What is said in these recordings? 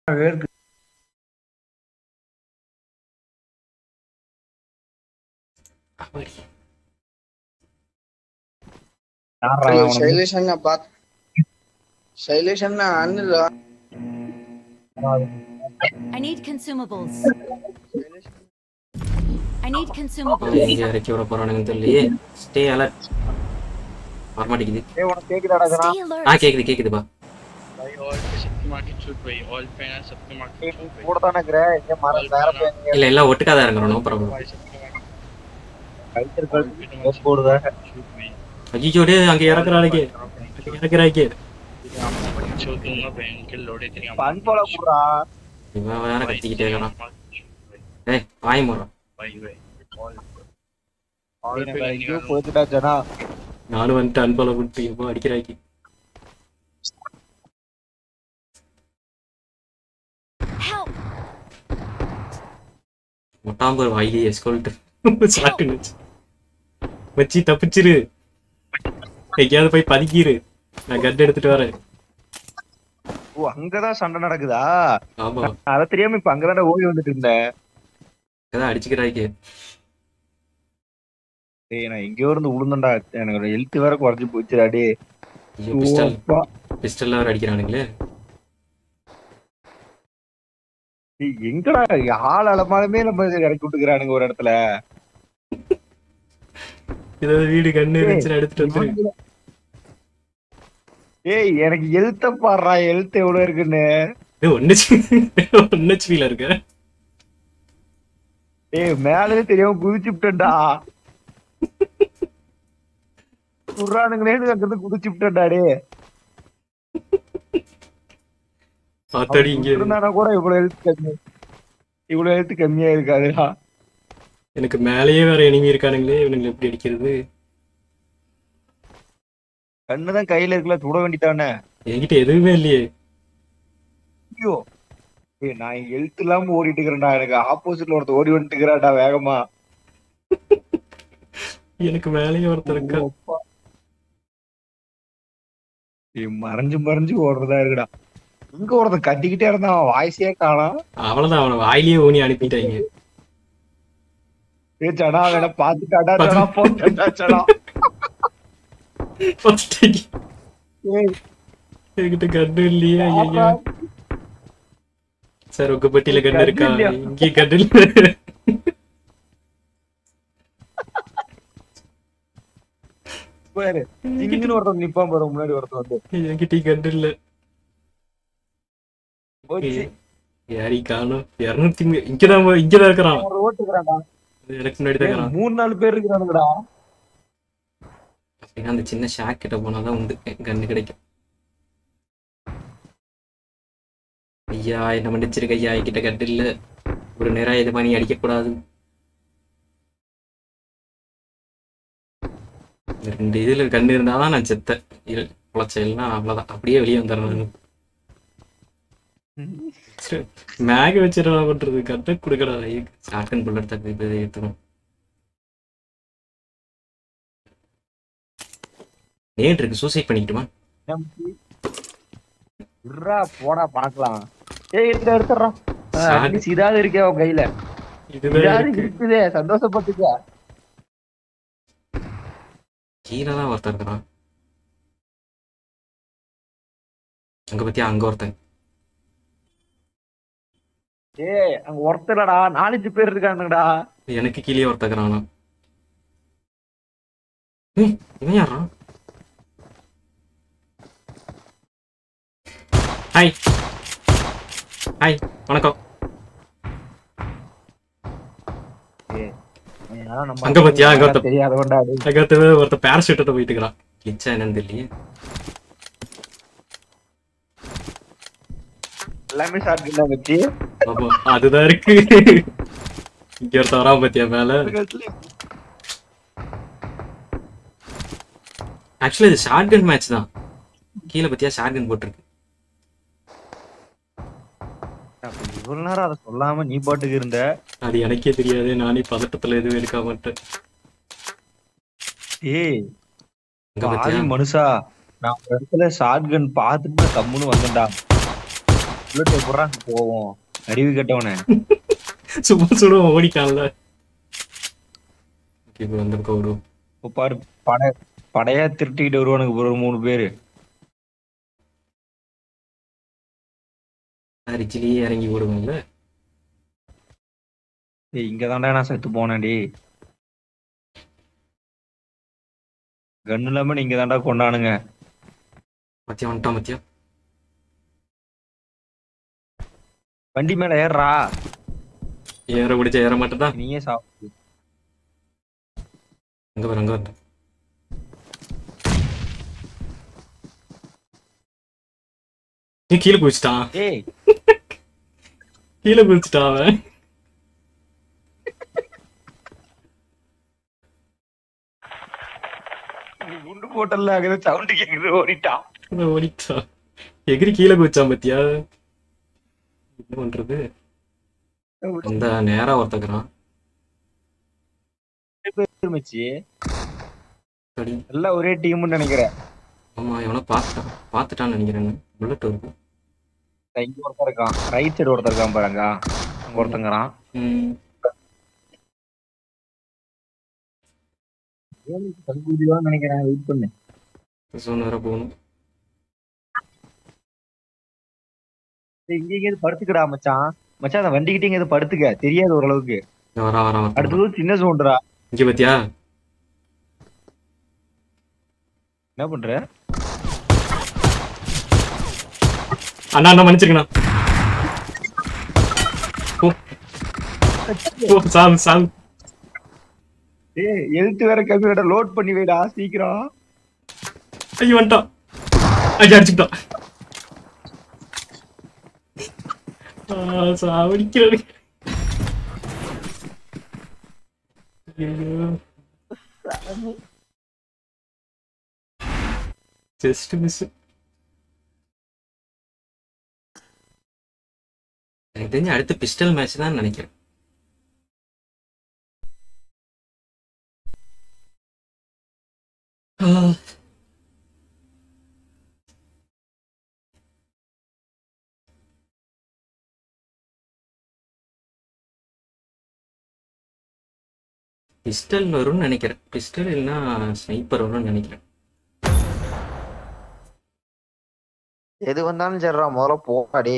வேர்க்கு அப்படி. யார்றா హలో அவனுக்கு? శైలేష్ అన్న బాత్ శైలేష్ అన్న అన్నరా I need consumables. Shailesh I need அவனை consumables. எங்க இறக்கி விட போறானுங்கன்னு தெரியலையே ஸ்டே அலர்ட் வரமாட்டேங்குது ஏய், உனக்கு கேக்குதாடா இதெல்லாம்? Stay alert. ஆ கேக்குது கேக்குதுப்பா भाई ऑल पे सबके मार्केट शूट भाई ऑल पे ना सबके मार्केट ஏய், शूट भाई கூட தானே இருக்கிற? எங்க மரம் வேற போய் எங்க இல்ல எல்லாம் ஒட்டுக்கா தான் இறங்குறோம் no problem भाई सबके मार्केट கழுத்து ऑल கழுத்து पे dress போடுதா? शूट भाई ஐயோ டே அங்க இறக்குறானுங்க இறக்குறாங்க हम अपनी शो दूंगा भाई उनके लोड़े तेरी இப்ப unfollow குடுறா. இவன் வேற கத்திக்கிட்டே இருக்கிறான் ஏய் வாய் முறான் भाई भाई ऑल எனக்கு ஐயோ, போச்சுடா ஜனா. நானும் வந்துட்டு அன்பல விட்டு இப்போ அடிக்கிறாக்கி Help! முட்டாம்பூர் வாயிலே எஸ்கோல்ட்டு சாட்டுன்னு வச்சு வச்சு தப்பிச்சிரு எங்கேயாவது போய் பதுக்கிரு நான் கட்டு எடுத்துட்டு வரேன் ஓ, அங்கதான் சண்டை நடக்குதா ஆமா அத தெரியாம இப்ப அங்கதான்டா ஓடி வந்துட்டு இருந்தேன் அதான் அடிச்சுக்கிறாக்கே டேய் நான் எங்கேயோ இருந்து விழுந்தேன்டா எனக்கு ஹெல்த் வேற குறைஞ்சு போச்சுடா டே ஐயோ பிஸ்டல் பிஸ்டல்ல வேற அடிக்கிறானுங்களே எங்கடா ஆள் அலமாலுமே நம்ம இறக்கி விட்டுக்கிறானுங்க ஒரு இடத்துல ஏதாவது வீடு கண்ணு இருந்துச்சுன்னா எடுத்துட்டு வந்துரு ஏய் எனக்கு எழுத்த பாடுறா எழுத்து எவ்வளவு இருக்குன்னு இது ஒன்னு ஒன்னு ஃபீல இருக்கு ஏய் மேலே தெரியாம குதிச்சுட்டேன்டா சுடுறானுங்களேன்னு அங்க இருந்து குதிச்சுட்டேன்டா டே பாத்தாடி இங்க இருந்தானா கூட இவ்வளவு எழுத்து கம்மி இவ்வளவு எழுத்து கம்மியா இருக்காதுடா எனக்கு மேலேயே வேற எனிமி இருக்கானுங்களே இவனுங்களை எப்படி அடிக்கிறது கண்ணுதான் கையில இருக்குல்ல சுட வேண்டித்தானே என்கிட்ட எதுவுமே இல்லையே ஐயோ ஏய் நான் எழுத்து இல்லாம ஓடிட்டு இருக்கிறேன்டா எனக்கு ஆப்போசிட்ல ஒருத்தர் ஓடி வந்துட்டு இருக்கிறான்டா வேகமா எனக்கு மேலேயே ஒருத்தர் இருக்கா அப்பா. ஏய், மறைஞ்சு மறைஞ்சு ஓடுறதா இருக்குடா இங்க ஒருத்தன் கத்திக்கிட்டே இருந்தான் அவன் வாய்ஸே காணோம் அவ்வளவுதான் அவனை வாயிலேயே ஊனி அனுப்பிட்டாங்க ஏ சடா வேணா பாத்துட்டாடா சடா போட்டா சடா பார்த்துட்டாங்க. ஏய் என்கிட்ட கண்ணு இல்லையே ஐயா ஆமா. சார் உங்க பட்டியில கண்ணு இருக்கா கண்ணு இல்லையா? இங்கே கண்ணு இல்ல பாரு இங்கன்னு ஒருத்தன் நிப்பான் பாரு முன்னாடி ஒருத்தன் வந்து என்கிட்ட கண்ணு இல்ல போச்சு யாரி காணும் இருநூத்தி மூ- இங்கதான் போ- இங்கதான் இருக்கிறான் அவன் ஓட்டுக்கிறான்டா எனக்கு முன்னாடி தான் ஏய், இருக்கிறான் மூணு நாலு பேர் இருக்கிறானுங்கடா அப்படின்னா அந்த சின்ன ஷாக் கிட்ட போனாதான் உண்டு கண்ணு கிடைக்கும் ஐயா என்ன மன்னிச்சிருக்க ஐயா என்கிட்ட கட்டு இல்ல ஒரு நேரம் இது பண்ணி அடிக்க கூடாது இந்த ரெண்டு இதுல கண்ணு இருந்தாதான் நான் செத்தேன் இரு குளச்சல்னா அவ்வளவுதான் அப்படியே வெளியே வந்துடுறேன் மேக வச்சிட பண்றது கட்ட கொடுக்கடா ஷார்டன் புல்லட் தப்பி போய் எடுத்துக்கணும் நேட் இருக்கு சூசைட் பண்ணிக்கிட்டுமா இருடா போடா பார்க்கலாம் ஏய் எடுத்துடா எடுத்துடுறா சாட். அட்லீஸ்ட் இதாவது இருக்கே உன் கையில இதுதான் இதாவது இருக்கு இருக்குதே சந்தோஷப்பட்டுக்க கீழே தான் ஒருத்தன் இருக்கிறான் அங்க பத்தியா அங்க ஒருத்தன் ஏய் அங்க ஒருத்தலடா நாலஞ்சு பேர் இருக்கானுங்கடா எனக்கு கீழே ஒருத்தன் இருக்கிறானா ஏய், இவன் யாரா ஹாய் ஹாய் வணக்கம் அதனால நம்ம அங்க பாத்தியா, அங்க ஒருத்தன். தெரியாதவன்டா டேய். அதுக்கடுத்து ஒருத்தன் பேரஷூட்டை போயிட்டு இருக்கிறான் கிச்சா என்னன்னு தெரியல எல்லாமே ஷார்ட் வச்சு ஆமா அதுதான் இருக்கு இங்க ஒருத்தன் வரான் பாத்தியா மேல ஆக்சுவலி இது ஷார்ட் கன் மேட்ச் தான் கீழே பத்தியா ஷார்ட் கன் போட்டிருக்கு அப்ப இவ்வளவு நேரம் அதை சொல்லாம நீ பாட்டுக்கு இருந்த அது எனக்கே தெரியாது நானே பதட்டத்துல எதுவும் எடுக்க மாட்டேன் ஏய் இங்க பாவி பத்தியா மனுஷா நான் ஒரு இடத்துல ஷார்ட் கன் பார்த்துட்டு கம்முன்னு வந்தேன்டா புல்லட் எப்படிறான் போவோம் அறிவு கெட்டவனே சும்மா சுடுவோம் ஓடிட்டான்ல ஓகே இப்போ அந்த பக்கம் விடுவோம் இப்ப பாரு படை படையா திருட்டிக்கிட்டு வருவானுங்க ஒரு மூணு பேரு ரிச்சிலேயே இறங்கி ஓடுவோம்ல டேய் இங்க தான்டா நான் செத்து போனேன் டேய் கன் இல்லாம நீங்க தான்டா கொண்டானுங்க மத்தியம் வந்துட்டான் மத்தியம் வண்டி மேல ஏறுறா ஏற பிடிச்சா ஏற மாட்டேதா நீயே சாப்பிடு அங்க வர அங்க வரட்டும் நீ கீழே குதிச்சிட்டான் ஏய் கீழே குதிச்சிட்டான் அவன் நீ குண்டு போட்டல அங்க சவுண்ட் கேக்குது ஓடிட்டான் அவன் ஓடிட்டான் எகிரி கீழே குதிச்சான் பத்தியா என்ன பண்றது அந்த நேரா ஒருத்தக்கிறான் மச்சி சரி எல்லாம் ஒரே டீம்னு நினைக்கிறேன் ஆமா எவனோ பார்த்துட்டான் பார்த்துட்டான்னு நினைக்கிறேன் புல்லட் இருக்கு இங்க ஒருத்தர் இருக்கான் ரைட் சைடு ஒருத்தர் இருக்கான் பாருங்க அங்க ஒருத்தங்கிறான் ம் கல்குடிதான் நினைக்கிறேன் வெயிட் பண்ணு ஜோன் வேற போகணும் டேய், இங்க எங்கேயாவது படுத்துக்கடா மச்சான் மச்சான் அந்த வண்டிக்கிட்டே எங்கேயாவது படுத்துக்க தெரியாது ஓரளவுக்கு இங்க வரா வரா வரா அடுத்தது சின்ன சவுண்டரா இங்க பாத்தியா என்ன பண்ற அண்ணா அண்ணா மன்னிச்சிருக்கண்ணா ஓ ஓ சாவு சாவு ஏய் எழுத்து வேற கம்மி வேட லோட் பண்ணி வைடா சீக்கிரம் ஐயோ வந்துட்டான் ஐயா அடிச்சுக்கிட்டான் ஆ, சாவடிக்கிறாரு ஜஸ்ட் மிஸ் எனக்கு தெரிஞ்சு அடுத்து பிஸ்டல் மேட்ச் தான் நினைக்கிறேன் ஆ. பிஸ்டல் வரும்னு நினைக்கிறேன் பிஸ்டல் இல்லைன்னா ஸ்னைப்பர் வரும்னு நினைக்கிறேன் எது வந்தாலும் சரிடா முதல்ல போடாடி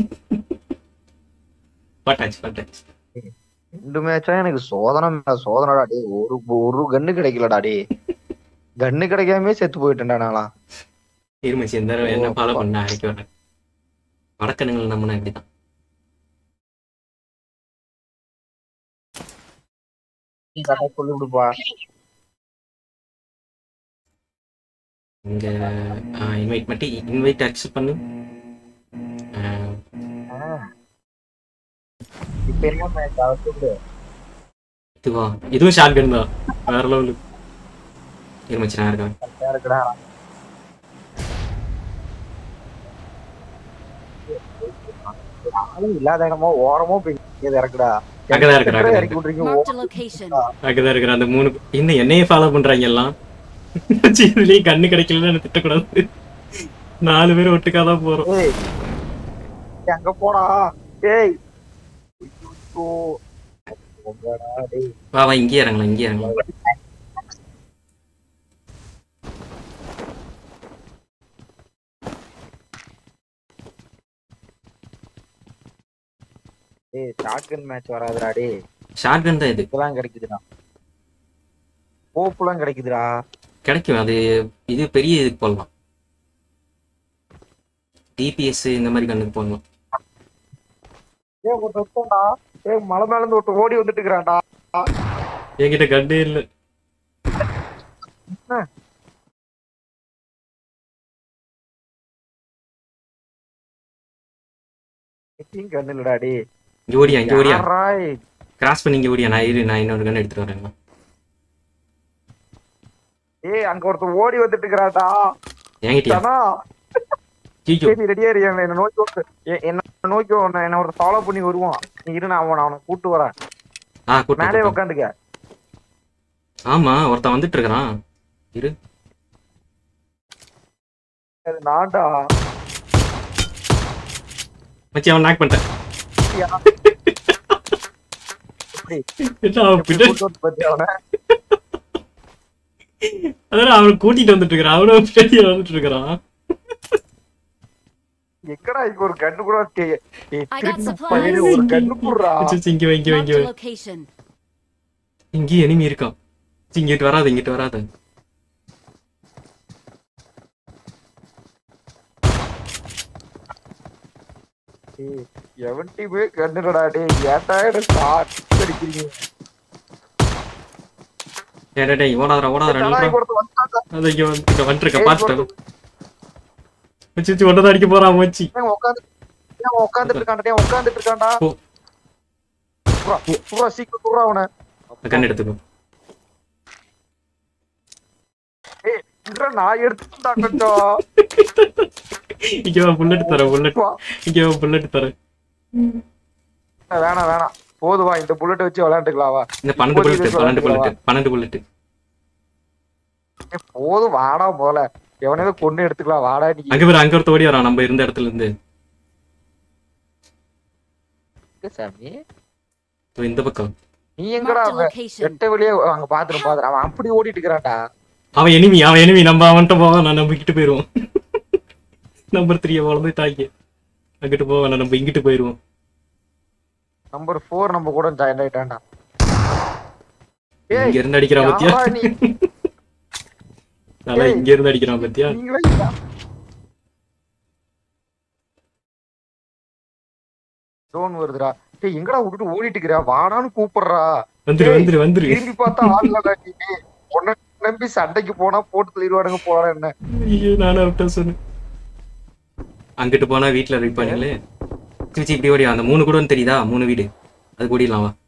பட்டாச்சு பட்டாச்சு ரெண்டு மேட்சா எனக்கு சோதனை மேல சோதனைடா டே ஒரு ஒரு கன்னு கிடைக்கலடா டே கன்னு கிடைக்காம செத்து போயிட்டேன்டா நான்லாம் இருமச்சி இந்த தடவை என்ன ஓ, ஃபாலோ அப்பா. பண்ண அழைக்க வரேன் வடக்கணுங்கள் நம்மனா இப்படிதான் நீ கரெக்டா சொல்லி விடுப்பா இங்க இன்வைட் மட்டும் இன்வைட் அக்செப்ட் பண்ணு ஆ, இப்ப என்ன மேட்ச் அதை சொல்லு இதுவா இதுவும் ஷார்ட் கன் தான் வேற லெவலு இருமச்சி நான் இருக்கேன் கரெக்டா இருக்குடா ஆளும் இல்லாத இடமோ ஓரமோ போய் இங்க இறக்குடா அங்கதான் இருக்கிற இறக்கி அங்கதான் விட்டுறீங்க Marked a location. அங்கதான் இருக்கிற அந்த மூணு இன்னும் என்னையே ஃபாலோ பண்றாங்க எல்லாம் ச்சீ, இதுலயே கண்ணு கிடைக்கலன்னு என்ன திட்டக்கூடாது நாலு பேர் ஒட்டுக்காதான் போறோம் ஏய் ஏய், அங்க போடா ஏய் ஐயோ. போங்கடா, டேய். வா வா இங்கேயே இறங்கலாம் இங்கேயே இறங்கலாம் டேய் ஷாட்கன் மேட்ச் வராதுடா டேய் ஷார்ட் கன் தான் இது இதெல்லாம் கிடைக்குதுடா கோப்புலாம் கிடைக்குதுடா கிடைக்கும் அது இது பெரிய இதுக்கு போடலாம் டிபிஎஸ் இந்த மாதிரி கண்ணுக்கு போடலாம் ஏய் ஒரு ரத்தம்டா ஏய் மலை மேல இருந்து ஒருத்தன் ஓடி வந்துட்டு இருக்கிறான்டா என்கிட்ட கண்டே இல்லை எட்டியும் கண்ணு இல்லடா டேய் இங்க ஓடியா இங்க ஓடியா யார்ரா இது? கிராஸ் பண்ணி இங்க ஓடியா நான் இரு நான் இன்னொரு கன் எடுத்துட்டு வரேன் ஏய் அங்க ஒருத்தன் ஓடி வந்துட்டு இருக்கிறான்டா என்கிட்டயா தானா ஜிஜோ சரி ரெடியா இரு என்ன நோக்கி வந்து ஏ- என்ன நோக்கி உன்னை- என்ன ஒரு ஃபாலோ பண்ணி வருவான் நீ இரு நான் அவனை அவனை கூட்டு வரேன் ஆ கூட்டம் மேலே கூட்டம். உட்காந்துக்க ஆமா ஒருத்தன் வந்துட்டு இருக்கிறான் இரு அது நான்டா மச்சி அவன் நாக் பண்ணிட்டேன் எப்படி? என்ன அவன் பின்னாடி கூட்டு வந்து பாத்தியா அவனை? அதான் அவனை கூட்டிட்டு வந்துட்டு இருக்கிறான் அவனும் பின்னாடி வந்துட்டு இருக்கிறான் எங்கடா இங்க ஒரு கண்ணு கூட டேய், டேய், I got திருட்டு supplies. பையனே ஒரு கண்ணு குடுறா மச்சி, இங்க வை, இங்க வை, Marked இங்க a வை. location. இங்கேயும் எனிமி இருக்கான் மச்சி, இங்கிட்டு வராத இங்கிட்டு வராத டேய், எவன்டையுமே கண்ணுடா டேய் ஏன்டா என்ன சாட் அடிக்கிறீங்க டேய், டேய், டேய், ஓடாதடா ஓடாதடா தலாய் நில்றா. கொடுத்து வந்துட்டான்டா. அது இங்க வந்து இங்க வந்துருக்க ஏய், பாத்துட்டேன் கொடுத்து- மச்சி மச்சி ஒன்னதான் அடிக்க போறான் மச்சி ஏன் உட்காந்து ஏன் உட்காந்துட்டு இருக்கான்டா டேய், உட்காந்துட்டு இருக்கான்டா போ. புறா, புறா, சீக்கிரம் புறா அவனை கண்ணு எடுத்துக்கோ ஏய், இல்லடா, நான் எடுத்துட்டா கொஞ்சம் இங்க வா புல்லட் தரேன் புல்லட் வா. இங்க வா புல்லட் தரேன் வேணாம் வேணாம் போதுவா இந்த புல்லட் வச்சு விளையாண்டுக்கலாம் வா இந்த பன்னெண்டு இப்போதைக்கு புல்லட் பன்னெண்டு விளையாண்டுக்கலாம் புல்லட் பன்னெண்டு புல்லட் ஏய், போதும் வாடா போல எவனையாவது கொண்டு எடுத்துக்கலாம் வாடா நீ அங்க பேர் அங்க ஒருத்த ஓடி வரான் நம்ம இருந்த இடத்துல இருந்து சாமி இதோ இந்த பக்கம் நீ எங்கடா Marked a அவன் location. எட்ட வெளியே அங்க பாத்துரும் பாத்துரும் அவன் அப்படி ஓடிட்டு இருக்கிறான்டா அவன் எனிமி அவன் எனிமி நம்ம அவன்கிட்ட போவான் நான் நம்ம கிட்ட போயிருவோம் நம்பர் த்ரீ வளர்ந்துட்டாங்க அங்கிட்டு போவான் நம்ம இங்கிட்டு போயிருவோம் நம்பர் ஃபோர் நம்ம கூட ஜாயின் ஆயிட்டான்டா ஏய் இங்க இருந்து அடிக்கிறான் பத்தியா யாரா நீ நல்லா ஏய். இங்க இருந்து அடிக்கிறான் பத்தியா நீங்களே டோன் வருதுடா டேய் எங்கடா விட்டுட்டு ஓடிட்டு இருக்கிறா வாடான்னு கூப்பிடுறா வந்துரு ஏய், வந்துரு வந்துரு திரும்பி பார்த்தா ஆள் இல்லடா நீ உன்னை நம்பி சண்டைக்கு போனா போட்டு தள்ளிடுவானுங்க போனா என்ன ஐயோ நானும் அவட்ட சொன்னேன் அங்கிட்டு போனா வீட்டுல இருப்பானுங்களே சிச்சி இப்படி ஓடி வா. அந்த மூணு கூட தெரியுதா மூணு வீடு அது கூடிடலாம் வா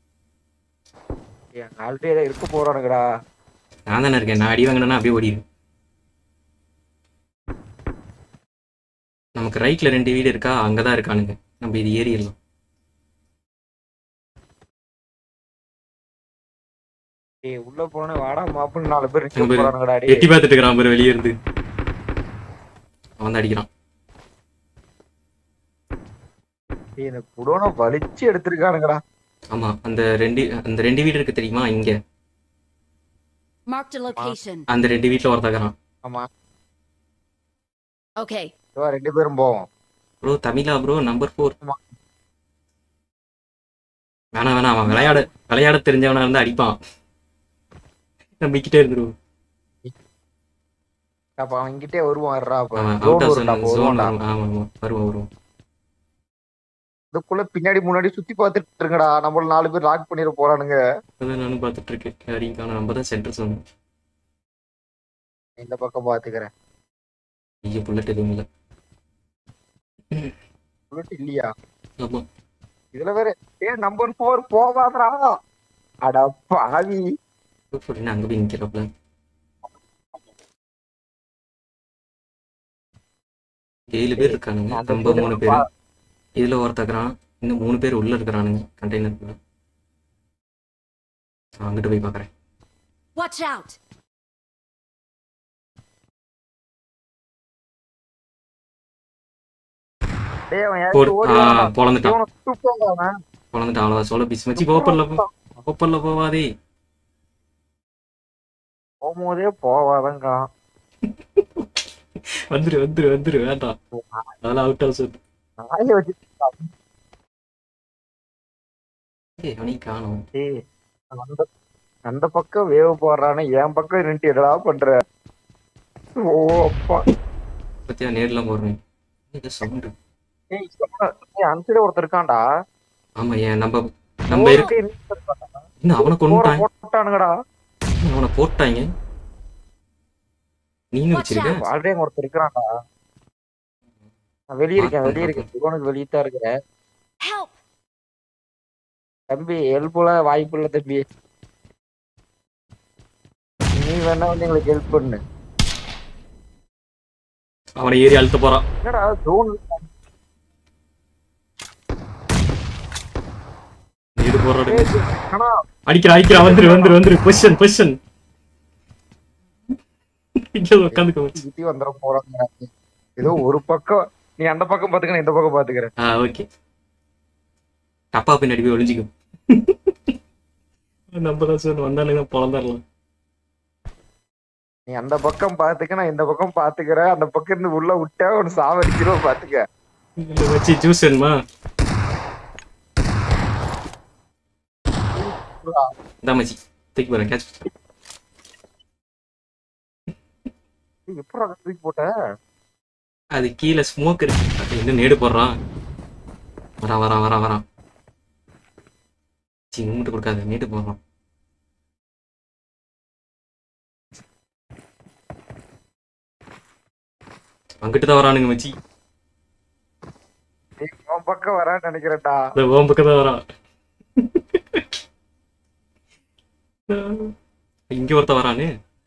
ஆல்ரெடி இருக்க போறானுங்கடா நான் தானே இருக்கேன் நான் அடி வாங்கினா அப்படியே ஓடிடு நமக்கு ரைட்ல ரெண்டு வீடு இருக்கா அங்கதான் இருக்கானுங்க நம்ம இது ஏறிடலாம் டேய் உள்ள போனா வாடா மாப்புன்னு நாலு பேர் நிக்க அங்க பாரு. போறானுங்கடா எட்டி டேய் பார்த்துட்டு இருக்கிறான் பாரு வெளியே இருந்து அவன் தான் அடிக்கிறான் டேய், இந்த குடோனை வலிச்சு எடுத்திருக்கானுங்கடா ஆமா அந்த ரெண்டு அந்த ரெண்டு வீடு இருக்கு தெரியுமா இங்க Marked a location. அந்த ரெண்டு வீட்டுல ஒருத்தக்கிறான் ஆமா Okay. இதோ ரெண்டு பேரும் போவோம் ப்ரோ தமிழா ப்ரோ நம்பர் ஃபோர் ஆமா. வேணாம் வேணாம் அவன் விளையாட விளையாட தெரிஞ்சவனா இருந்தா அடிப்பான் நம்பிக்கிட்டே இருந்துருவோம் அப்ப அவன் இங்கிட்டே வருவான் இருடா அப்ப அவன் zone அவுட் ஆஃப் வரும்டா, அப்ப ஜோன் வருவான்டா. ஆமா ஆமா வருவான் வருவான் இதுக்குள்ள பின்னாடி முன்னாடி சுத்தி பார்த்துட்டு இருங்கடா நம்மள நாலு பேர் லாக் பண்ணிட போறானுங்க அதான் நானும் பார்த்துட்டு இருக்கேன் யாரையும் காணோம் நம்ம தான் சென்டர் சொன்னோம் இந்த பக்கம் பாத்துக்கிறேன் ஐயோ புல்லட் எதுவும் இல்லை புல்லட் இல்லையா ஆமா இதுல வேற ஏ நம்பர் போர் போகாதடா அட பாவி அப்படின்னு அங்க போய் நிக்கிறாப்ல ஏழு பேர் இருக்கானுங்க அந்த நம்ம மூணு வீடு பேர் இதுல ஒருத்தக்கிறான் இன்னும் மூணு பேர் உள்ள இருக்கிறானுங்க கண்டெய்னருக்குள்ள அங்கிட்டு போய் பாக்குறேன் Watch out! டேய் அவன் போடு யாரும் ஓடி ஆ வரான்டா. பொழந்துட்டான் இவனை தூக்குவாங்க அவன். பொழந்துட்டான் அவ்வளவு சொல்ல பிஸ் வச்சு ஓப்பன்ல போ ஓப்பன்ல போவாதே போகும்போதே போவாதங்க வந்துரு வந்துரு வந்துரு வேண்டாம் அதெல்லாம் அவுட் ஹவுஸ் நாயை வச்சு ஏய் அவனையும் காணும் டேய், அந்த அந்த பக்கம் வேவ போடுறானே என் பக்கம் நின்று என்னடா பண்ற ஓ அப்பா பத்தியா நேர்ல போடுறேன் இது சவுண்டு ஏய் சொன்ன- ஏய், அந்த side ஒருத்தர் இருக்கான்டா ஆமா ஏன் நம்ம நம்ம இருக்கு ஓடி நின்னு இருக்கான்டா. இன்னும் அவனை போற கொண்டுட்டாங்க போட்டானுங்கடா இன்னும் அவனை போட்டாங்க நீங்க Watch வச்சிருக்க out. ஆல்ரெடி அங்க ஒருத்தர் இருக்கிறான்டா நான் வெளியே இருக்கேன் வெளியே இருக்கேன் சிவனுக்கு வெளியே தான் இருக்கிறேன் Help! தம்பி ஹெல்ப்ல வாய்ப்பு இல்ல தம்பி நீ வேணா வந்து எங்களுக்கு ஹெல்ப் பண்ணு அவனை ஏறி அழுத்த போறான் என்னடா ஜோன் இது போறாடு ஆனா அடிக்கிற அடிக்கிற வந்துரு வந்துரு வந்துரு பொசிஷன் பொசிஷன் இங்க உட்காந்துக்கோ சுத்தி வந்துட போறாங்க ஏதோ ஒரு பக்கம் நீ அந்த பக்கம் பாத்துக்க நான் இந்த பக்கம் பாத்துக்கிறேன் ஆ ஓகே டப்பா பின்னாடி போய் ஒளிஞ்சிக்கும் நம்ம தான் சார் வந்தாலுங்க பிறந்துடலாம் நீ அந்த பக்கம் பாத்துக்க நான் இந்த பக்கம் பாத்துக்கிறேன் அந்த பக்கம் இருந்து உள்ள விட்டா ஒரு சாவடிச்சிரும் பாத்துக்க இதுல வச்சு ஜூஸ் வேணுமா இந்தா மச்சி தூக்கி போறேன் கேட்ச் எப்படி தூக்கி போட்ட அது கீழே ஸ்மோக் இருக்கு அது இன்னும் நேடு போடுறான் வரான் வரான் வரான் வரான் சி மூட்டு கொடுக்காத நேடு போடுறான் அங்கிட்டு தான் வரானுங்க மச்சி நீ உன் பக்கம் வரான்னு நினைக்கிறேன்டா இந்த ஓம் பக்கம் தான் வரான் இங்க ஒருத்த வரானு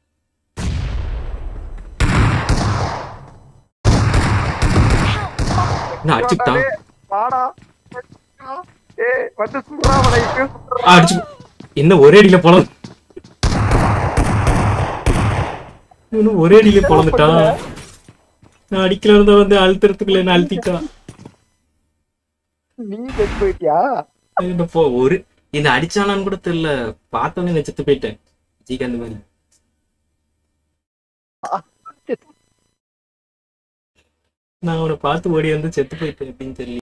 என்ன அடிச்சுட்டான் வாடா ஏ வந்து சுடுறா அவனை இப்பயும் சுடுறா. அடிச்சு என்ன ஒரே அடியில பொழந்து இவனும் ஒரே அடியில பொழந்துட்டான் நான் அடிக்கல இருந்த வந்து அழுத்துறதுக்குள்ள என்ன அழுத்திட்டான் நீ செத்து போயிட்டியா இந்த போ ஒரு இந்த அடிச்சானான்னு கூட தெரியல பார்த்தோன்னே நான் செத்து போயிட்டேன் விஜயகாந்த் மாதிரி நான் அவனை பார்த்து ஓடி வந்து செத்து போயிட்டேன் அப்படின்னு தெரியல